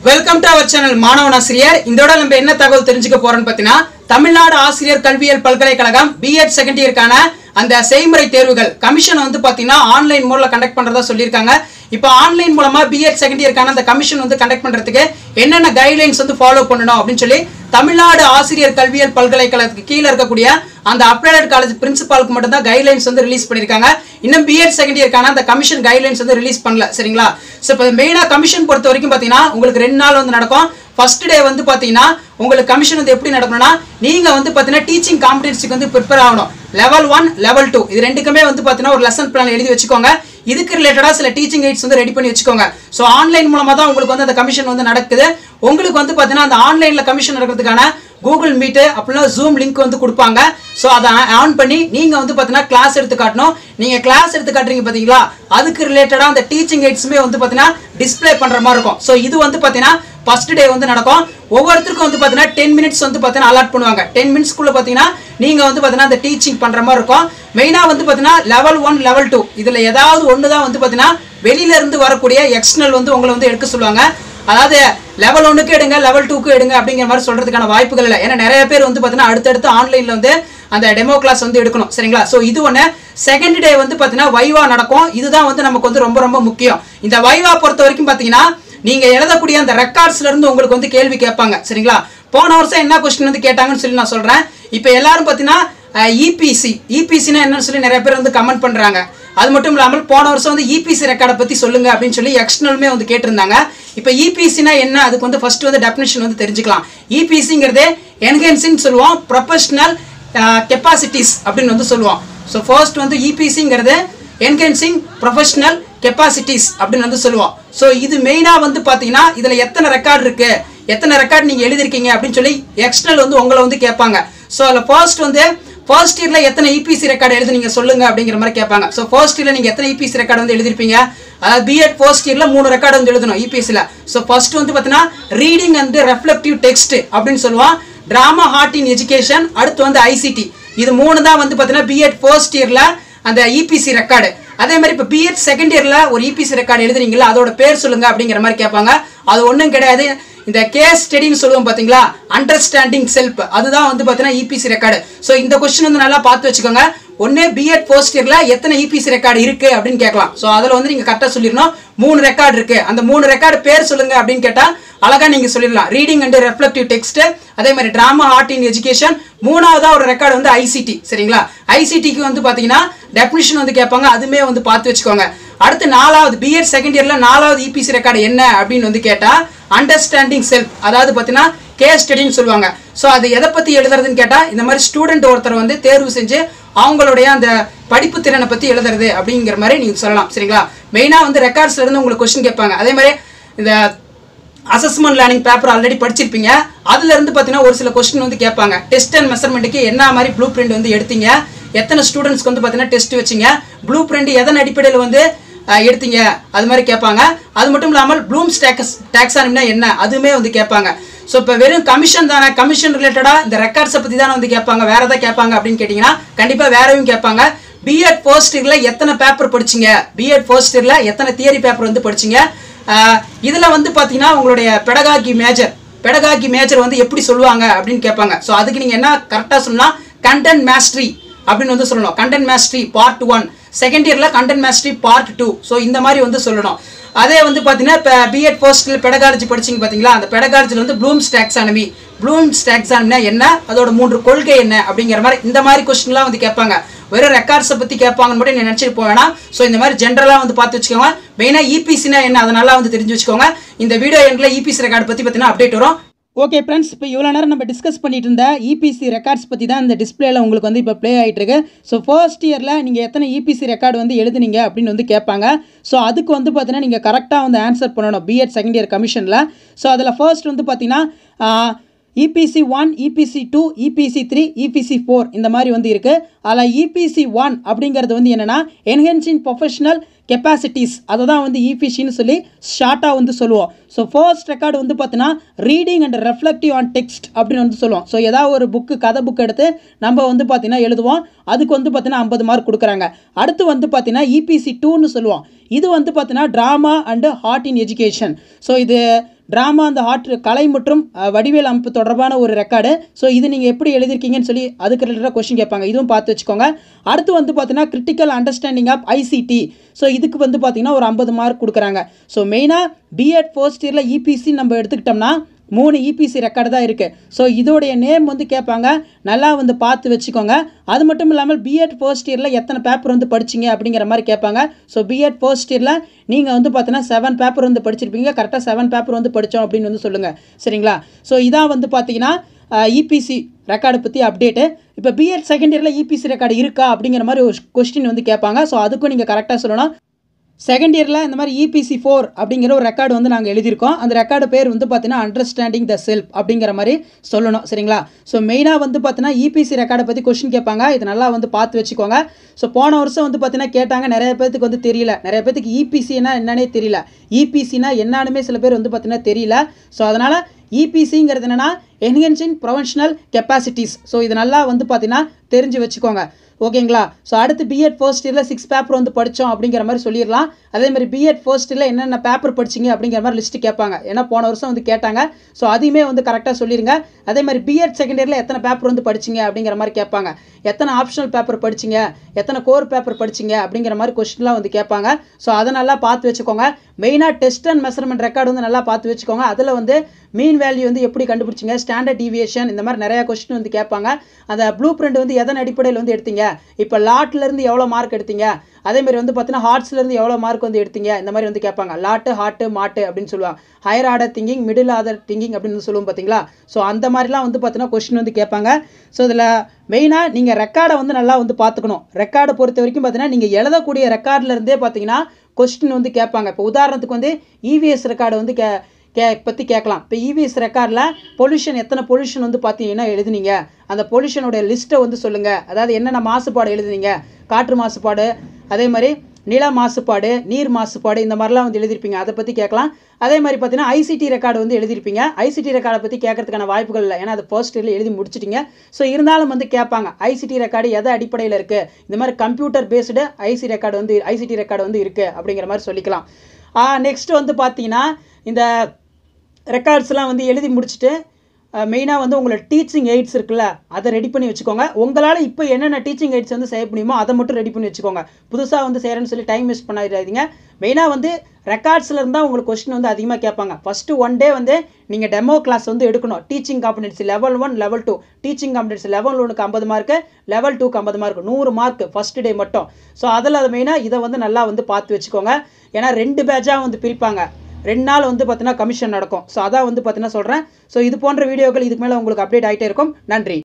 welcome to our channel மாணவன் ஆசிரியர் இதோட நம்ம என்ன தகவல் தெரிஞ்சுக்க போறோம்னு பார்த்தீங்கன்னா தமிழ்நாடு ஆசிரியர் கல்வியியல் பல்கலைக்கழகம் பிஎட் செகண்ட் இயர்க்கான அந்த செய்முறை தேர்வுகள் கமிஷன் வந்து பார்த்தீங்கன்னா ஆன்லைன் மூலம் கண்டக்ட் பண்றதா சொல்லியிருக்காங்க இப்போ ஆன்லைன் மூலமா பிஎட் செகண்ட் இயர்க்கான அந்த கமிஷன் வந்து கண்டக்ட் பண்றதுக்கு என்னென்ன கைட்லைன்ஸ் வந்து ஃபாலோ பண்ணணும் அப்படின்னு சொல்லி தமிழ்நாடு ஆசிரியர் கல்வியியல் பல்கலைக்கழகத்துக்கு கீழே இருக்கக்கூடிய அந்த அப்ளைட் காலேஜ் பிரின்சிபாலுக்கு மட்டும் தான் கைட்லைன்ஸ் வந்து ரிலீஸ் பண்ணியிருக்காங்க இன்னும் பிஎட் செகண்ட் இயர்க்கான அந்த கமிஷன் கைட்லைன்ஸ் வந்து ரிலீஸ் பண்ணல சரிங்களா ஸோ இப்போ மெயினாக கமிஷன் பொறுத்த வரைக்கும் பார்த்தீங்கன்னா உங்களுக்கு ரெண்டு நாள் வந்து நடக்கும் ஃபர்ஸ்ட் டே வந்து பார்த்தீங்கன்னா உங்களுக்கு கமிஷன் வந்து எப்படி நடக்கணும்னா நீங்கள் வந்து பார்த்தீங்கன்னா டீச்சிங் காம்படன்சிக்கு வந்து ப்ரிப்பேர் ஆகணும் லெவல் ஒன் லெவல் டூ இது ரெண்டுக்குமே வந்து பார்த்தீங்கன்னா ஒரு லெசன் பிளான் எழுதி வச்சுக்கோங்க இதுக்கு ரிலேட்டடாக சில டீச்சிங் எய்ட்ஸ் வந்து ரெடி பண்ணி வச்சுக்கோங்க ஸோ ஆன்லைன் மூலமாக தான் உங்களுக்கு வந்து அந்த கமிஷன் வந்து நடக்குது உங்களுக்கு வந்து பார்த்தீங்கன்னா அந்த ஆன்லைனில் கமிஷன் நடக்கிறதுக்கான கூகுள் மீட்டு அப்படின்னா ஜூம் லிங்க் வந்து கொடுப்பாங்க ஸோ அதை ஆன் பண்ணி நீங்கள் வந்து பார்த்தீங்கன்னா கிளாஸ் எடுத்து காட்டணும் நீங்கள் கிளாஸ் எடுத்து காட்டுறீங்க பார்த்தீங்களா அதுக்கு ரிலேட்டடாக அந்த டீச்சிங் எய்ட்ஸுமே வந்து பார்த்தீங்கன்னா டிஸ்ப்ளே பண்ணுற மாதிரி இருக்கும் ஸோ இது வந்து பார்த்தீங்கன்னா ஃபர்ஸ்ட் டே வந்து நடக்கும் ஒவ்வொருத்தருக்கும் வந்து பார்த்தீங்கன்னா டென் மினிட்ஸ் வந்து பார்த்தீங்கன்னா அலாட் பண்ணுவாங்க டென் மினிட்ஸ்க்குள்ளே பார்த்தீங்கன்னா நீங்கள் வந்து பார்த்தீங்கன்னா அந்த டீச்சிங் பண்ணுற மாதிரி இருக்கும் மெயினாக வந்து பார்த்தீங்கன்னா லெவல் ஒன் லெவல் டூ இதில் ஏதாவது ஒன்று தான் வந்து பார்த்தீங்கன்னா வெளியில இருந்து வரக்கூடிய எக்ஸ்டர்னல் வந்து உங்களை வந்து எடுக்க சொல்லுவாங்க அதாவது லெவல் ஒன்றுக்கு எடுங்க லெவல் டூக்கு எடுங்க அப்படிங்கிற மாதிரி சொல்றதுக்கான வாய்ப்புகள் இல்லை ஏன்னா நிறைய பேர் வந்து பார்த்தீங்கன்னா அடுத்தடுத்து ஆன்லைனில் வந்து அந்த டெமோ கிளாஸ் வந்து எடுக்கணும் சரிங்களா ஸோ இது ஒன்று செகண்ட் டே வந்து பார்த்தீங்கன்னா வைவா நடக்கும் இதுதான் வந்து நமக்கு வந்து ரொம்ப ரொம்ப முக்கியம் இந்த வைவா பொறுத்த வரைக்கும் பார்த்தீங்கன்னா நீங்க எழுதக்கூடிய அந்த ரெக்கார்ட்ஸ்ல இருந்து உங்களுக்கு வந்து கேள்வி கேட்பாங்க சரிங்களா போன வருஷம் என்ன கொஸ்டின் வந்து கேட்டாங்கன்னு சொல்லி நான் சொல்றேன் இப்போ எல்லாரும் பார்த்தீங்கன்னா இபிசி இபிசினா என்னன்னு சொல்லி நிறைய பேர் வந்து கமெண்ட் பண்றாங்க அது மட்டும் இல்லாமல் போன வருஷம் வந்து இபிசி ரெக்கார்டை பத்தி சொல்லுங்க அப்படின்னு சொல்லி எக்ஸ்டர்னலுமே வந்து கேட்டிருந்தாங்க இப்போ இபிசினா என்ன அதுக்கு வந்து ஃபர்ஸ்ட் வந்து டெஃபினேஷன் வந்து தெரிஞ்சுக்கலாம் இபிசிங்கிறது என்ஹென்சிங் சொல்லுவோம் ப்ரொஃபஷனல் கெப்பாசிட்டிஸ் அப்படின்னு வந்து சொல்லுவோம் ஸோ ஃபர்ஸ்ட் வந்து இபிசிங்கிறது என்ஹென்சிங் ப்ரொஃபஷனல் கெப்பாசிட்டிஸ் அப்படின்னு வந்து சொல்லுவோம் ஸோ இது மெயினாக வந்து பார்த்தீங்கன்னா இதில் எத்தனை ரெக்கார்டு இருக்கு எத்தனை ரெக்கார்டு நீங்கள் எழுதிருக்கீங்க அப்படின்னு சொல்லி எக்ஸ்டர்னல் வந்து உங்களை வந்து கேட்பாங்க ஸோ அதில் ஃபர்ஸ்ட் வந்து ஃபர்ஸ்ட் இயரில் எத்தனை இபிசி ரெக்கார்டு எழுதுனீங்க சொல்லுங்க அப்படிங்கிற மாதிரி கேட்பாங்க ஸோ ஃபர்ஸ்ட் இயரில் நீங்கள் எத்தனை இபிசி ரெக்கார்டு வந்து எழுதிருப்பீங்க அதாவது பிஎட் ஃபர்ஸ்ட் இயரில் மூணு ரெக்கார்டு வந்து எழுதணும் இபிசியில் ஸோ ஃபர்ஸ்ட் வந்து பார்த்தீங்கன்னா ரீடிங் அண்ட் ரெஃப்ளெக்டிவ் டெக்ஸ்ட் அப்படின்னு சொல்லுவோம் டிராமா ஹார்ட் இன் எஜுகேஷன் அடுத்து வந்து ஐசிடி இது மூணு தான் வந்து பார்த்தீங்கன்னா பிஎட் ஃபர்ஸ்ட் இயரில் அந்த இபிசி ரெக்கார்டு அதே மாதிரி இப்போ பிஎட் செகண்ட் இயரில் ஒரு இபிசி ரெக்கார்டு எழுதுறீங்களா அதோட பேர் சொல்லுங்க அப்படிங்கிற மாதிரி கேட்பாங்க அது ஒன்றும் கிடையாது இந்த கேஸ் ஸ்டடின்னு சொல்லுவோம் பார்த்தீங்களா அண்டர்ஸ்டாண்டிங் செல்ஃப் அதுதான் வந்து பார்த்தீங்கன்னா இபிசி ரெக்கார்டு ஸோ இந்த கொஸ்டின் வந்து நல்லா பார்த்து வச்சுக்கோங்க ஒன்று பிஎட் ஃபர்ஸ்ட் இயரில் எத்தனை இபிசி ரெக்கார்டு இருக்கு அப்படின்னு கேட்கலாம் ஸோ அதில் வந்து நீங்கள் கரெக்டாக சொல்லிடணும் மூணு ரெக்கார்டு இருக்கு அந்த மூணு ரெக்கார்டு பேர் சொல்லுங்க அப்படின்னு கேட்டால் அழகா நீங்க சொல்லிடலாம் ரீடிங் அண்ட் ரெஃப்ளெக்டிவ் டெக்ஸ்ட் அதே மாதிரி டிராமா ஆர்ட் இன் எஜுகேஷன் மூணாவதா ஒரு ரெக்கார்டு வந்து ஐசிடி சரிங்களா ஐசிடிக்கு வந்து பாத்தீங்கன்னா டெஃபினிஷன் வந்து கேட்பாங்க அதுமே வந்து பார்த்து வச்சுக்கோங்க அடுத்து நாலாவது பிஎட் செகண்ட் இயர்ல நாலாவது இபிசி ரெக்கார்டு என்ன அப்படின்னு வந்து கேட்டா அண்டர்ஸ்டாண்டிங் செல்ஃப் அதாவது பாத்தீங்கன்னா கேஸ் ஸ்டடின்னு சொல்லுவாங்க ஸோ அது எதை பத்தி எழுதுறதுன்னு கேட்டா இந்த மாதிரி ஸ்டூடெண்ட் ஒருத்தர் வந்து தேர்வு செஞ்சு அவங்களுடைய அந்த படிப்பு திறனை பத்தி எழுதுறது அப்படிங்கிற மாதிரி நீங்க சொல்லலாம் சரிங்களா மெயினா வந்து ரெக்கார்ட்ஸ்ல இருந்து உங்களுக்கு கொஸ்டின் கேட்பாங்க அதே மாதிரி இந்த அசஸ்மெண்ட் லேர்னிங் பேப்பர் ஆல்ரெடி படிச்சிருப்பீங்க அதுல இருந்து பார்த்தீங்கன்னா ஒரு சில கொஸ்டின் வந்து கேட்பாங்க டெஸ்ட் அண்ட் மெஷர்மெண்ட்டுக்கு என்ன மாதிரி ப்ளூ பிரிண்ட் வந்து எடுத்தீங்க எத்தனை ஸ்டூடெண்ட்ஸ்க்கு வந்து பார்த்தீங்கன்னா டெஸ்ட் வச்சீங்க ப்ளூ பிரிண்ட் எதன் அடிப்படையில் வந்து அஹ், எடுத்தீங்க அது மாதிரி கேட்பாங்க அது மட்டும் இல்லாமல் ப்ளூம் ஸ்டாக்ஸ் டாக்ஸானம்னா என்ன அதுவுமே வந்து கேட்பாங்க ஸோ இப்போ வெறும் கமிஷன் தானே கமிஷன் ரிலேட்டடாக இந்த ரெக்கார்ட்ஸை பற்றி தானே வந்து கேட்பாங்க வேற எதாவது கேட்பாங்க அப்படின்னு கேட்டிங்கன்னா கண்டிப்பாக வேறவும் கேட்பாங்க பிஎட் ஃபர்ஸ்ட் இயரில் எத்தனை பேப்பர் படிச்சீங்க பிஎட் ஃபர்ஸ்ட் இயரில் எத்தனை தியரி பேப்பர் வந்து படிச்சீங்க ஆஹ் இதுல வந்து பாத்தீங்கன்னா உங்களுடைய பெடகாகி மேஜர் பெடகாகி மேஜர் வந்து எப்படி சொல்லுவாங்க அப்படின்னு கேட்பாங்க ஸோ அதுக்கு நீங்க என்ன கரெக்டா சொல்லலாம் கண்டென்ட் மாஸ்டரி அப்படின்னு வந்து சொல்லணும் content mastery part one second இயர்ல content mastery part two so இந்த மாதிரி வந்து சொல்லணும் அதே வந்து பார்த்தீங்கன்னா இப்போ பிஎட் போஸ்டில் பெடகாலஜி படிச்சீங்க பார்த்தீங்களா அந்த பெடகாலஜியில் வந்து ப்ளூம்ஸ் டாக்ஸானமி ப்ளூம்ஸ் டாக்ஸானமினா என்ன அதோட மூன்று கொள்கை என்ன அப்படிங்கிற மாதிரி இந்த மாதிரி கொஸ்டின்லாம் வந்து கேட்பாங்க வெறும் ரெக்கார்ட்ஸை பற்றி கேட்பாங்கன்னு மட்டும் நீ நினச்சிட்டு போக வேணாம் ஸோ இந்த மாதிரி ஜென்ரலாக வந்து பார்த்து வச்சுக்கோங்க மெயினாக இபிசினா என்ன அதை நல்லா வந்து தெரிஞ்சு வச்சுக்கோங்க இந்த வீடியோ எண்டில் இபிசி ரெக்கார்டு பற்றி பார்த்தீங்கன்னா அப்டேட் வரும் ஓகே ஃப்ரெண்ட்ஸ் இப்போ இவ்வளோ நேரம் நம்ம டிஸ்கஸ் பண்ணிட்டு இருந்த இபிசி ரெக்கார்ட்ஸ் பற்றி தான் இந்த டிஸ்பிளேல உங்களுக்கு வந்து இப்போ ப்ளே ஆகிட்டு இருக்கு ஸோ ஃபர்ஸ்ட் இயரில் நீங்கள் எத்தனை இபிசி ரெக்கார்டு வந்து எழுதுனீங்க அப்படின்னு வந்து கேட்பாங்க ஸோ அதுக்கு வந்து பார்த்தீங்கன்னா நீங்கள் கரெக்டாக வந்து ஆன்சர் பண்ணணும் பிஎட் செகண்ட் இயர் கமிஷனில் ஸோ அதில் ஃபர்ஸ்ட் வந்து பார்த்தீங்கன்னா EPC one EPC two EPC three EPC four இந்த மாதிரி வந்து இருக்குது அதில் இபிசி ஒன் அப்படிங்கிறது வந்து என்னென்னா என்ஹென்சிங் ப்ரொஃபஷனல் கெப்பாசிட்டிஸ் அதை தான் வந்து இபிசின்னு சொல்லி ஷார்ட்டாக வந்து சொல்லுவோம் ஸோ ஃபர்ஸ்ட் ரெக்கார்டு வந்து பார்த்தீங்கன்னா reading and reflective on text அப்படின்னு வந்து சொல்லுவோம் ஸோ ஏதாவது ஒரு புக்கு கதை புக் எடுத்து நம்ம வந்து பார்த்தீங்கன்னா எழுதுவோம் அதுக்கு வந்து பார்த்தீங்கன்னா ஐம்பது மார்க் கொடுக்குறாங்க அடுத்து வந்து பார்த்தீங்கன்னா இபிசி டூன்னு சொல்லுவோம் இது வந்து பார்த்தீங்கன்னா drama and art in education so இது ட்ராமா அந்த ஹார்ட் கலை மற்றும் அஹ், வடிவேல் அமைப்பு தொடர்பான ஒரு ரெக்கார்டு ஸோ இது நீங்கள் எப்படி எழுதிருக்கீங்கன்னு சொல்லி அதுக்கு ரிலேட்டடாக கொஸ்டின் கேட்பாங்க இதுவும் பார்த்து வச்சுக்கோங்க அடுத்து வந்து பார்த்தீங்கன்னா critical understanding of ICT so இதுக்கு வந்து பார்த்தீங்கன்னா ஒரு ஐம்பது மார்க் கொடுக்குறாங்க ஸோ மெயினாக பிஎட் ஃபர்ஸ்ட் இயரில் இபிசி நம்ம எடுத்துக்கிட்டோம்னா மூணு இபிசி ரெக்கார்டு தான் இருக்குது ஸோ இதோடைய நேம் வந்து கேட்பாங்க நல்லா வந்து பார்த்து வச்சுக்கோங்க அது மட்டும் இல்லாமல் பிஎட் ஃபர்ஸ்ட் இயரில் எத்தனை பேப்பர் வந்து படிச்சீங்க அப்படிங்கிற மாதிரி கேட்பாங்க ஸோ பிஎட் ஃபர்ஸ்ட் இயரில் நீங்கள் வந்து பார்த்தீங்கன்னா செவன் பேப்பர் வந்து படிச்சிருப்பீங்க கரெக்டாக செவன் பேப்பர் வந்து படித்தோம் அப்படின்னு வந்து சொல்லுங்கள் சரிங்களா ஸோ இதான் வந்து பார்த்தீங்கன்னா இபிசி ரெக்கார்டு பற்றி அப்டேட்டு இப்போ பிஎட் செகண்ட் இயரில் இபிசி ரெக்கார்டு இருக்கா அப்படிங்கிற மாதிரி ஒரு கொஸ்டின் வந்து கேட்பாங்க ஸோ அதுக்கும் நீங்கள் கரெக்டாக சொல்லணும் செகண்ட் இயரில் இந்த மாதிரி இபிசி ஃபோர் அப்படிங்கிற ஒரு ரெக்கார்டு வந்து நாங்கள் எழுதியிருக்கோம் அந்த ரெக்கார்டு பேர் வந்து பார்த்தீங்கன்னா அண்டர்ஸ்டாண்டிங் த செல்ஃப் அப்படிங்கிற மாதிரி சொல்லணும் சரிங்களா ஸோ மெயினாக வந்து பார்த்தீங்கன்னா இபிசி ரெக்கார்டை பற்றி கொஸ்டின் கேட்பாங்க இது நல்லா வந்து பார்த்து வச்சுக்கோங்க ஸோ போன வருஷம் வந்து பார்த்தீங்கன்னா கேட்டாங்க நிறைய பேர்த்துக்கு வந்து தெரியல நிறைய பேர்த்துக்கு இபிசினா என்னன்னே தெரியல இபிசினா என்னானுமே சில பேர் வந்து பார்த்தீங்கன்னா தெரியல ஸோ அதனால் இபிசிங்கிறது என்னென்னா என்ஹென்சிங் ப்ரொஃபஷனல் கெப்பாசிட்டிஸ் ஸோ இது நல்லா வந்து பார்த்தீங்கன்னா தெரிஞ்சு வச்சுக்கோங்க ஓகேங்களா ஸோ அடுத்து பிஎட் ஃபர்ஸ்ட் இயரில் சிக்ஸ் பேப்பர் வந்து படித்தோம் அப்படிங்கிற மாதிரி சொல்லிடலாம் அதே மாதிரி பிஎட் ஃபர்ஸ்ட் இயரில் என்னென்ன பேப்பர் படிச்சீங்க அப்படிங்கிற மாதிரி லிஸ்ட்டு கேட்பாங்க ஏன்னா போன வருஷம் வந்து கேட்டாங்க ஸோ அதையுமே வந்து கரெக்டாக சொல்லிடுங்க அதே மாதிரி பிஎட் செகண்ட் இயரில் எத்தனை பேப்பர் வந்து படிச்சீங்க அப்படிங்கிற மாதிரி கேட்பாங்க எத்தனை ஆப்ஷனல் பேப்பர் படிச்சீங்க எத்தனை கோர் பேப்பர் படிச்சீங்க அப்படிங்கிற மாதிரி கொஸ்டின்லாம் வந்து கேட்பாங்க ஸோ அதை நல்லா பார்த்து வச்சுக்கோங்க மெயினாக டெஸ்ட் அண்ட் மெஷர்மெண்ட் ரெக்கார்டு வந்து நல்லா பார்த்து வச்சுக்கோங்க அதில் வந்து மீன் வேல்யூ வந்து எப்படி கண்டுபிடிச்சிங்க ஸ்டாண்டர்ட் டீவியேஷன் இந்த மாதிரி நிறைய கொஸ்டின் வந்து கேட்பாங்க அந்த ப்ளூ பிரிண்ட் வந்து எதன் அடிப்படையில் வந்து எடுத்தீங்க இப்போ லாட்லேருந்து எவ்வளோ மார்க் எடுத்தீங்க அதே மாதிரி வந்து பார்த்தீங்கன்னா ஹார்ட்ஸ்லேருந்து எவ்வளோ மார்க் வந்து எடுத்தீங்க இந்த மாதிரி வந்து கேட்பாங்க லாட்டு ஹார்ட்டு மாட்டு அப்படின்னு சொல்லுவாங்க higher order thinking middle order thinking அப்படின்னு வந்து சொல்லுவோம் பார்த்தீங்களா ஸோ அந்த மாதிரிலாம் வந்து பார்த்தீங்கன்னா கொஸ்டின் வந்து கேட்பாங்க ஸோ இதில் மெயினாக நீங்கள் ரெக்கார்டை வந்து நல்லா வந்து பார்த்துக்கணும் ரெக்கார்டை பொறுத்த வரைக்கும் பார்த்தீங்கன்னா நீங்கள் எழுதக்கூடிய ரெக்கார்டில் இருந்தே பார்த்தீங்கன்னா கொஸ்டின் வந்து கேட்பாங்க இப்போ உதாரணத்துக்கு வந்து இவிஎஸ் ரெக்கார்டு வந்து கே கே பற்றி கேட்கலாம் இப்போ இவிஎஸ் ரெக்கார்டில் பொல்யூஷன் எத்தனை பொல்யூஷன் வந்து பார்த்தீங்கன்னா எழுதுனீங்க அந்த பொல்யூஷனோட லிஸ்ட்டை வந்து சொல்லுங்கள் அதாவது என்னென்ன மாசுபாடு எழுதுனீங்க காற்று மாசுபாடு அதே மாதிரி நில மாசுபாடு நீர் மாசுபாடு இந்த மாதிரிலாம் வந்து எழுதியிருப்பீங்க அதை பற்றி கேட்கலாம் அதே மாதிரி பார்த்தீங்கன்னா ஐசிடி ரெக்கார்டு வந்து எழுதியிருப்பீங்க ஐசிடி ரெக்கார்டை பற்றி கேட்கறதுக்கான வாய்ப்புகள் இல்லை ஏன்னா அது ஃபர்ஸ்ட் இயரில் எழுதி முடிச்சிட்டிங்க ஸோ இருந்தாலும் வந்து கேட்பாங்க ஐசிடி ரெக்கார்டு எதை அடிப்படையில் இருக்குது இந்த மாதிரி கம்ப்யூட்டர் பேஸ்டு ஐசி ரெக்கார்டு வந்து ஐசிடி ரெக்கார்டு வந்து இருக்குது அப்படிங்கிற மாதிரி சொல்லிக்கலாம் நெக்ஸ்ட் வந்து பார்த்தீங்கன்னா இந்த ரெக்கார்ட்ஸ்லாம் வந்து எழுதி முடிச்சுட்டு மெயினாக வந்து உங்களோட டீச்சிங் எய்ட்ஸ் இருக்குல்ல அதை ரெடி பண்ணி வச்சுக்கோங்க உங்களால் இப்போ என்னென்ன டீச்சிங் எய்ட்ஸ் வந்து செய்ய முடியுமோ அதை மட்டும் ரெடி பண்ணி வச்சுக்கோங்க புதுசாக வந்து செய்கிறேன்னு சொல்லி டைம் வேஸ்ட் பண்ணாதீங்க மெயினாக வந்து ரெக்கார்ட்ஸில் இருந்தால் உங்களுக்கு கொஸ்டின் வந்து அதிகமாக கேட்பாங்க ஃபஸ்ட்டு ஒன் டே வந்து நீங்கள் டெமோ கிளாஸ் வந்து எடுக்கணும் teaching competency level one level two teaching competency level ஒனுக்கு ஐம்பது மார்க்கு லெவல் டூக்கு ஐம்பது மார்க் நூறு மார்க் ஃபஸ்ட் டே மட்டும் ஸோ அதில் மெயினாக இதை வந்து நல்லா வந்து பார்த்து வச்சுக்கோங்க ஏன்னா ரெண்டு பேட்சாக வந்து பிரிப்பாங்க ரெண்டு நாள் வந்து பார்த்தீங்கன்னா கமிஷன் நடக்கும் ஸோ அதான் வந்து பார்த்தீங்கன்னா சொல்கிறேன் ஸோ இது போன்ற வீடியோக்கள் இதுக்கு மேலே உங்களுக்கு அப்டேட் ஆகிட்டே இருக்கும் நன்றி